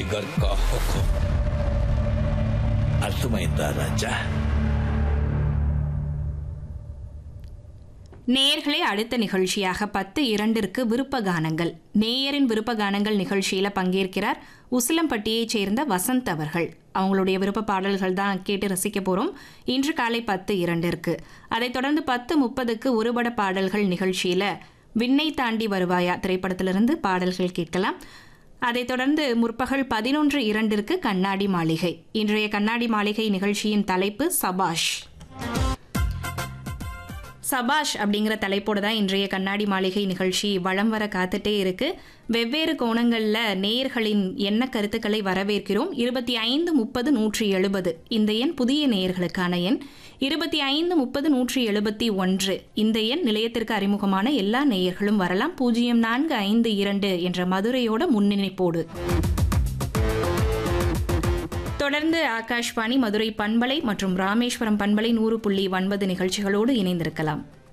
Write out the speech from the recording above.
जिगर का हुक्म अर्थमैंदा राजा நேயர்களே அடுத்த நிகழ்ச்சியாக பத்து இரண்டிற்கு விருப்ப கானங்கள் நேயரின் விருப்ப கானங்கள் நிகழ்ச்சியில் பங்கேற்கிறார் உசிலம்பட்டியைச் சேர்ந்த வசந்த் அவர்கள் அவங்களுடைய விருப்ப பாடல்கள் தான் கேட்டு ரசிக்க போகிறோம் இன்று காலை பத்து இரண்டிற்கு அதைத் தொடர்ந்து பத்து முப்பதுக்கு ஒருபட பாடல்கள் நிகழ்ச்சியில் விண்ணை தாண்டி வருவாயா திரைப்படத்திலிருந்து பாடல்கள் கேட்கலாம் அதைத் தொடர்ந்து முற்பகல் பதினொன்று இரண்டிற்கு கண்ணாடி மாளிகை இன்றைய கண்ணாடி மாளிகை நிகழ்ச்சியின் தலைப்பு சபாஷ் சபாஷ் அப்படிங்கிற தலைப்போடு தான் இன்றைய கண்ணாடி மாளிகை நிகழ்ச்சி வளம் வர காத்துட்டே இருக்கு வெவ்வேறு கோணங்களில் நேயர்களின் எண்ண கருத்துக்களை வரவேற்கிறோம் இருபத்தி ஐந்து முப்பது நூற்றி எழுபது இந்த எண் புதிய நேயர்களுக்கான எண் இருபத்தி ஐந்து முப்பது நூற்றி எழுபத்தி ஒன்று இந்த எண் நிலையத்திற்கு அறிமுகமான எல்லா நேயர்களும் வரலாம் பூஜ்ஜியம் நான்கு ஐந்து இரண்டு என்ற மதுரையோட முன்னிணைப்போடு தொடர்ந்து ஆகாஷ்வாணி மதுரை பண்பலை மற்றும் ராமேஸ்வரம் பண்பலை நூறு புள்ளி ஒன்பது நிகழ்ச்சிகளோடு இணைந்திருக்கலாம்